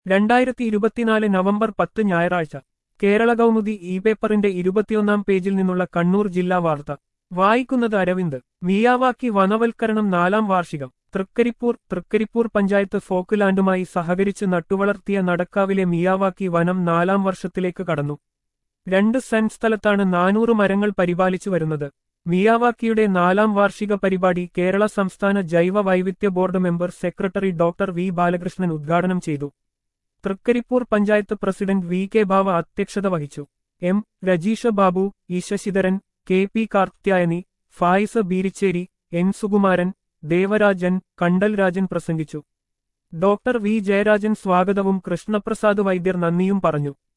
രണ്ടായിരത്തി ഇരുപത്തിനാല് നവംബർ പത്ത് ഞായറാഴ്ച കേരള കൗമുദി ഇ പേപ്പറിന്റെ ഇരുപത്തിയൊന്നാം പേജിൽ നിന്നുള്ള കണ്ണൂർ ജില്ലാ വാർത്ത വായിക്കുന്നത് അരവിന്ദ് മിയാവാക്കി വനവൽക്കരണം നാലാം വാർഷികം തൃക്കരിപ്പൂർ തൃക്കരിപ്പൂർ പഞ്ചായത്ത് ഫോക്ക്ലാൻഡുമായി സഹകരിച്ച് നട്ടുവളർത്തിയ നടക്കാവിലെ മിയാവാക്കി വനം നാലാം വർഷത്തിലേക്ക് കടന്നു രണ്ട് സെന്റ് സ്ഥലത്താണ് നാനൂറ് മരങ്ങൾ പരിപാലിച്ചു വരുന്നത് മിയാവാക്കിയുടെ നാലാം വാർഷിക പരിപാടി കേരള സംസ്ഥാന ജൈവ വൈവിധ്യ board member secretary doctor V Balakrishnan ഉദ്ഘാടനം ചെയ്തു Thrikkaripur panchayat president V K Bava അധ്യക്ഷത വഹിച്ചു M Rajeesha Babu E Sasidharan K P Karthyayani Faisa Beericheri N Sukumaran Devarajan Kandal Rajan പ്രസംഗിച്ചു ഡോക്ടർ വി ജയരാജൻ സ്വാഗതവും കൃഷ്ണപ്രസാദ് വൈദ്യർ നന്ദിയും പറഞ്ഞു